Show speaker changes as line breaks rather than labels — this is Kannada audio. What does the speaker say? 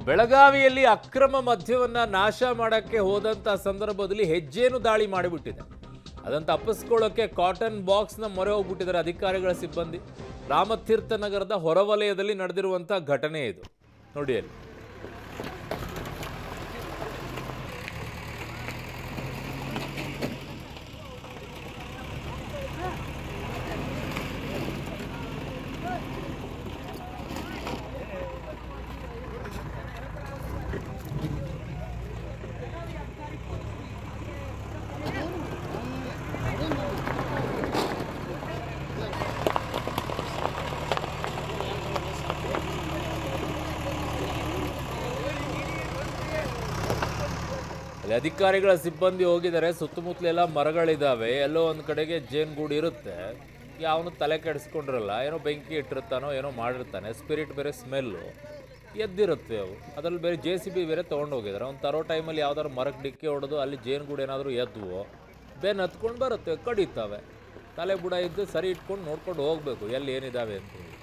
ಬೆಳಗಾವಿಯಲ್ಲಿ ಅಕ್ರಮ ಮದ್ಯವನ್ನ ನಾಶ ಮಾಡಕ್ಕೆ ಹೋದಂತ ಸಂದರ್ಭದಲ್ಲಿ ಹೆಜ್ಜೆನು ದಾಳಿ ಮಾಡಿಬಿಟ್ಟಿದೆ ಅದನ್ನು ತಪ್ಪಿಸ್ಕೊಳ್ಳೋಕೆ ಕಾಟನ್ ಬಾಕ್ಸ್ನ ಮೊರೆ ಹೋಗ್ಬಿಟ್ಟಿದ್ದಾರೆ ಅಧಿಕಾರಿಗಳ ಸಿಬ್ಬಂದಿ ರಾಮತೀರ್ಥ ನಗರದ ಹೊರವಲಯದಲ್ಲಿ ನಡೆದಿರುವಂಥ ಘಟನೆ ಇದು ನೋಡಿ ಅಲ್ಲಿ ಅಲ್ಲಿ ಅಧಿಕಾರಿಗಳ ಸಿಬ್ಬಂದಿ ಹೋಗಿದ್ದಾರೆ ಸುತ್ತಮುತ್ತಲೆಲ್ಲ ಮರಗಳಿದ್ದಾವೆ ಎಲ್ಲೋ ಒಂದು ಕಡೆಗೆ ಜೇನುಗೂಡು ಇರುತ್ತೆ ಯಾವನು ತಲೆ ಕೆಡಿಸ್ಕೊಂಡಿರಲ್ಲ ಏನೋ ಬೆಂಕಿ ಇಟ್ಟಿರ್ತಾನೋ ಏನೋ ಮಾಡಿರ್ತಾನೆ ಸ್ಪಿರಿಟ್ ಬೇರೆ ಸ್ಮೆಲ್ಲು ಎದ್ದಿರುತ್ತೆ ಅವು ಅದರಲ್ಲಿ ಬೇರೆ ಜೆ ಸಿ ಬಿ ಬೇರೆ ತೊಗೊಂಡು ಹೋಗಿದ್ದಾರೆ ಅವ್ನು ತರೋ ಟೈಮಲ್ಲಿ ಯಾವ್ದಾದ್ರು ಮರಕ್ಕೆ ಡಿಕ್ಕಿ ಹೊಡೆದು ಅಲ್ಲಿ ಜೇನುಗೂಡು ಏನಾದರೂ ಎದ್ವು ಬೆನ್ನು ಹತ್ಕೊಂಡು ಬರುತ್ತೆ ಕಡಿತಾವೆ ತಲೆ ಬುಡ ಇದ್ದು ಸರಿ ಇಟ್ಕೊಂಡು ನೋಡ್ಕೊಂಡು ಹೋಗಬೇಕು ಎಲ್ಲಿ ಏನಿದ್ದಾವೆ ಅಂತ